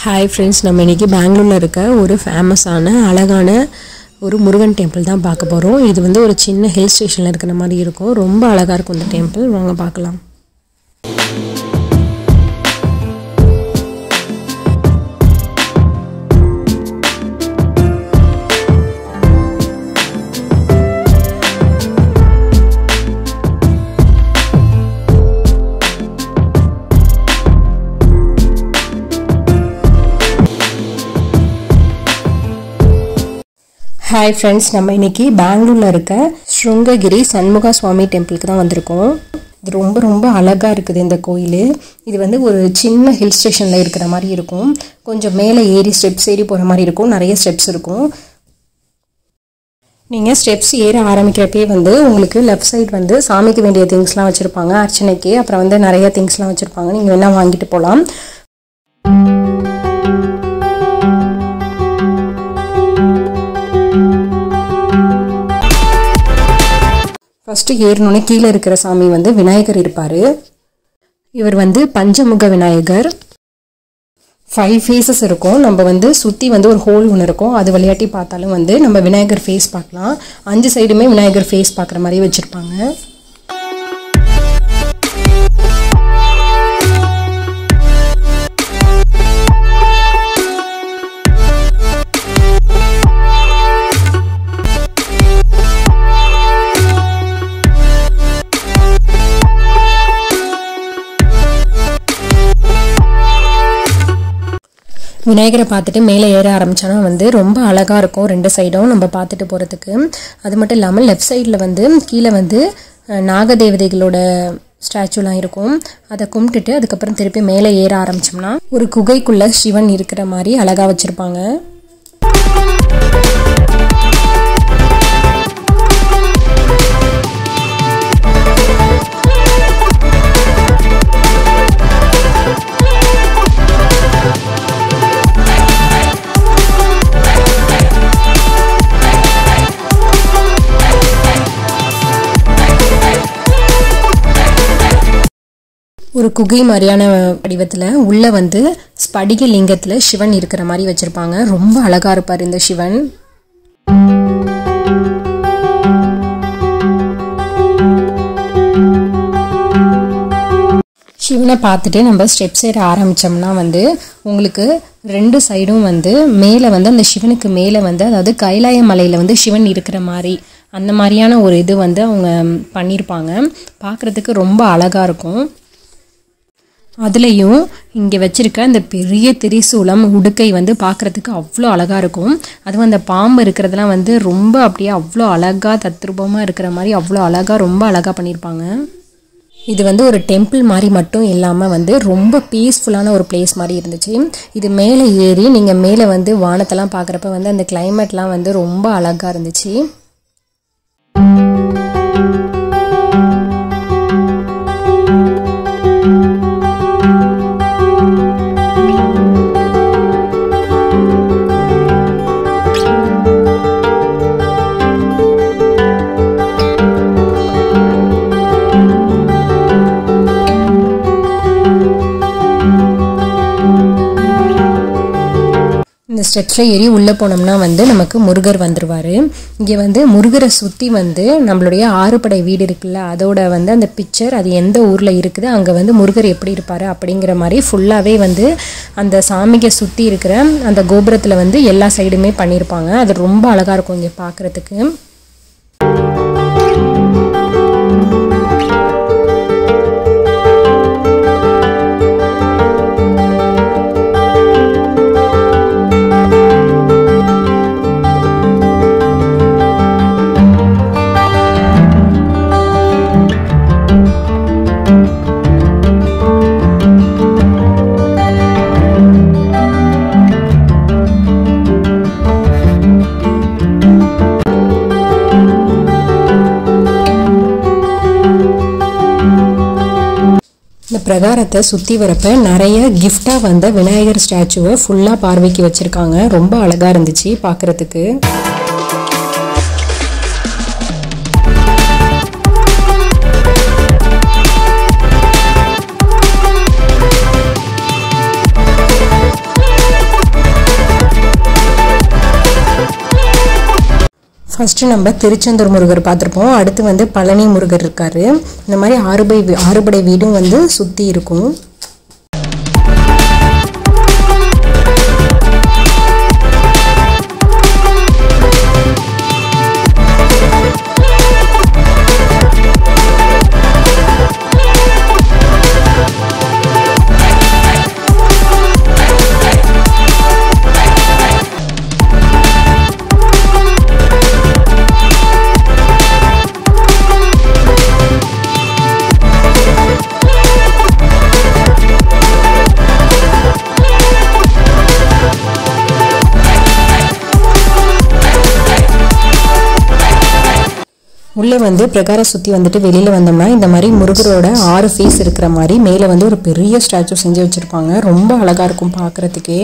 hi friends நம்ம இன்றைக்கி பெங்களூரில் இருக்க ஒரு ஃபேமஸான அழகான ஒரு முருகன் டெம்பிள் தான் பார்க்க போகிறோம் இது வந்து ஒரு சின்ன ஹில் ஸ்டேஷனில் இருக்கிற மாதிரி இருக்கும் ரொம்ப அழகாக இருக்கும் இந்த டெம்பிள் வாங்க பார்க்கலாம் ஹாய் ஃப்ரெண்ட்ஸ் நம்ம இன்னைக்கு பெங்களூரில் இருக்க ஸ்ருங்ககிரி சண்முகா சுவாமி டெம்பிளுக்கு தான் வந்திருக்கோம் இது ரொம்ப ரொம்ப அழகாக இருக்குது இந்த கோயில் இது வந்து ஒரு சின்ன ஹில் ஸ்டேஷனில் இருக்கிற மாதிரி இருக்கும் கொஞ்சம் மேலே ஏறி ஸ்டெப்ஸ் ஏறி போகிற மாதிரி இருக்கும் நிறைய ஸ்டெப்ஸ் இருக்கும் நீங்கள் ஸ்டெப்ஸ் ஏற ஆரம்பிக்கிறப்பே வந்து உங்களுக்கு லெஃப்ட் சைடு வந்து சாமிக்கு வேண்டிய திங்ஸ்லாம் வச்சுருப்பாங்க அர்ச்சனைக்கு அப்புறம் வந்து நிறைய திங்ஸ்லாம் வச்சுருப்பாங்க நீங்கள் வேணால் வாங்கிட்டு போகலாம் ஃபஸ்ட்டு ஏறினோடனே கீழே இருக்கிற சாமி வந்து விநாயகர் இருப்பார் இவர் வந்து பஞ்சமுக விநாயகர் ஃபைவ் ஃபேஸஸ் இருக்கும் நம்ம வந்து சுற்றி வந்து ஒரு ஹோல் ஒன்று இருக்கும் அது விளையாட்டி பார்த்தாலும் வந்து நம்ம விநாயகர் ஃபேஸ் பார்க்கலாம் அஞ்சு சைடுமே விநாயகர் ஃபேஸ் பார்க்குற மாதிரி வச்சுருப்பாங்க விநாயகரை பார்த்துட்டு மேலே ஏற ஆரம்பிச்சோன்னா வந்து ரொம்ப அழகாக இருக்கும் ரெண்டு சைடும் நம்ம பார்த்துட்டு போகிறதுக்கு அது மட்டும் இல்லாமல் லெஃப்ட் சைடில் வந்து கீழே வந்து நாகதேவதைகளோட ஸ்டாச்சுலாம் இருக்கும் அதை கும்பிட்டுட்டு அதுக்கப்புறம் திருப்பி மேலே ஏற ஆரம்பிச்சோம்னா ஒரு குகைக்குள்ளே சிவன் இருக்கிற மாதிரி அழகாக வச்சுருப்பாங்க ஒரு குகை மாதிரியான வடிவத்தில் உள்ளே வந்து ஸ்படிக லிங்கத்தில் சிவன் இருக்கிற மாதிரி வச்சுருப்பாங்க ரொம்ப அழகாக இருப்பார் இந்த சிவன் சிவனை பார்த்துட்டு நம்ம ஸ்டெப்ஸ் ஏற ஆரம்பித்தோம்னா வந்து உங்களுக்கு ரெண்டு சைடும் வந்து மேலே வந்து அந்த சிவனுக்கு மேலே வந்து அதாவது கைலாய மலையில் வந்து சிவன் இருக்கிற மாதிரி அந்த மாதிரியான ஒரு இது வந்து அவங்க பண்ணியிருப்பாங்க பார்க்குறதுக்கு ரொம்ப அழகாக இருக்கும் அதுலேயும் இங்கே வச்சுருக்க அந்த பெரிய திரிசூலம் உடுக்கை வந்து பார்க்குறதுக்கு அவ்வளோ அழகாக இருக்கும் அதுவும் அந்த பாம்பு இருக்கிறதுலாம் வந்து ரொம்ப அப்படியே அவ்வளோ அழகாக தத்ரூபமாக இருக்கிற மாதிரி அவ்வளோ அழகாக ரொம்ப அழகாக பண்ணியிருப்பாங்க இது வந்து ஒரு டெம்பிள் மாதிரி மட்டும் இல்லாமல் வந்து ரொம்ப பீஸ்ஃபுல்லான ஒரு பிளேஸ் மாதிரி இருந்துச்சு இது மேலே ஏறி நீங்கள் மேலே வந்து வானத்தெல்லாம் பார்க்குறப்ப வந்து அந்த கிளைமேட்லாம் வந்து ரொம்ப அழகாக இருந்துச்சு இந்த ஸ்டெப்ஸில் ஏறி உள்ளே போனோம்னா வந்து நமக்கு முருகர் வந்துடுவார் இங்கே வந்து முருகரை சுற்றி வந்து நம்மளுடைய ஆறுபடை வீடு இருக்குல்ல அதோட வந்து அந்த பிக்சர் அது எந்த ஊரில் இருக்குது அங்கே வந்து முருகர் எப்படி இருப்பார் அப்படிங்கிற மாதிரி ஃபுல்லாகவே வந்து அந்த சாமியை சுற்றி இருக்கிற அந்த கோபுரத்தில் வந்து எல்லா சைடுமே பண்ணியிருப்பாங்க அது ரொம்ப அழகாக இருக்கும் இங்கே பார்க்குறதுக்கு இந்த பிரகாரத்தை சுற்றி வரப்ப நிறைய கிஃப்டாக வந்த விநாயகர் ஸ்டாச்சுவை ஃபுல்லாக பார்வைக்கு வச்சுருக்காங்க ரொம்ப அழகாக இருந்துச்சு பார்க்குறதுக்கு ஃபஸ்ட்டு நம்ம திருச்செந்தூர் முருகர் பார்த்துருப்போம் அடுத்து வந்து பழனி முருகர் இருக்கார் இந்த மாதிரி ஆறுபை ஆறுபடை வீடும் வந்து சுற்றி இருக்கும் உள்ளே வந்து பிரகார சுற்றி வந்துட்டு வெளியில் வந்தோம்னா இந்த மாதிரி முருகரோட ஆறு ஃபேஸ் இருக்கிற மாதிரி மேலே வந்து ஒரு பெரிய ஸ்டாச்சு செஞ்சு வச்சுருப்பாங்க ரொம்ப அழகாக இருக்கும் பார்க்குறதுக்கே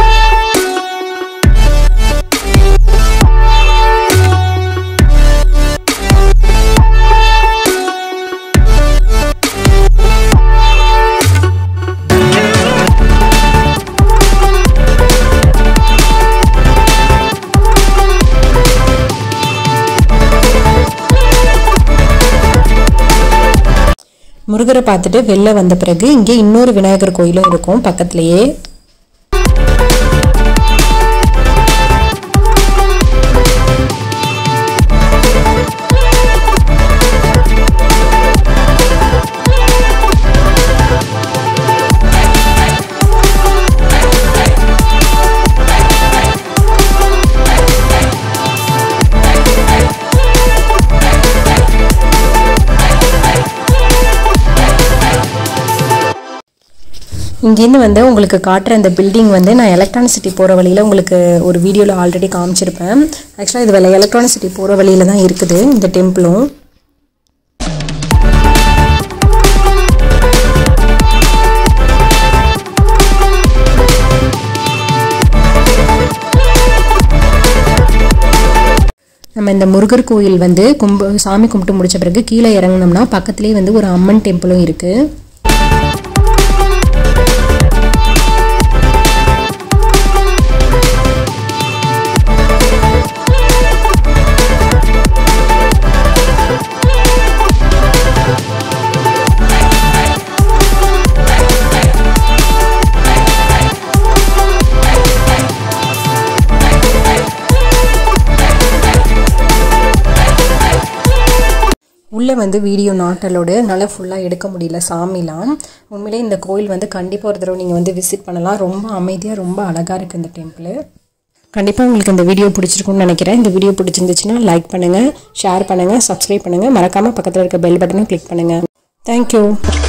முருகரை பார்த்துட்டு வெளில வந்த பிறகு இங்கே இன்னொரு விநாயகர் கோயிலும் இருக்கும் பக்கத்துலேயே இங்கேருந்து வந்து உங்களுக்கு காட்டுற இந்த பில்டிங் வந்து நான் எலக்ட்ரானிக் சிட்டி போகிற வழியில் உங்களுக்கு ஒரு வீடியோவில் ஆல்ரெடி காமிச்சிருப்பேன் ஆக்சுவலாக இது வேலை எலக்ட்ரானிக் சிட்டி போகிற வழியில் தான் இருக்குது இந்த டெம்பிளும் நம்ம இந்த முருகர் கோயில் வந்து கும்ப சாமி கும்பிட்டு முடிச்ச பிறகு கீழே இறங்கினோம்னா பக்கத்துலேயே வந்து ஒரு அம்மன் டெம்பிளும் இருக்குது உள்ளே வந்து வீடியோ நாட்டலோடு நல்லா ஃபுல்லாக எடுக்க முடியல சாமிலாம் உண்மையிலே இந்த கோயில் வந்து கண்டிப்பாக ஒரு தடவை நீங்கள் வந்து விசிட் பண்ணலாம் ரொம்ப அமைதியாக ரொம்ப அழகாக இருக்குது இந்த டெம்பிள் கண்டிப்பாக உங்களுக்கு இந்த வீடியோ பிடிச்சிருக்கும்னு நினைக்கிறேன் இந்த வீடியோ பிடிச்சிருந்துச்சுன்னா லைக் பண்ணுங்கள் ஷேர் பண்ணுங்கள் சப்ஸ்கிரைப் பண்ணுங்கள் மறக்காமல் பக்கத்தில் இருக்க பெல் பட்டனும் கிளிக் பண்ணுங்கள் தேங்க்யூ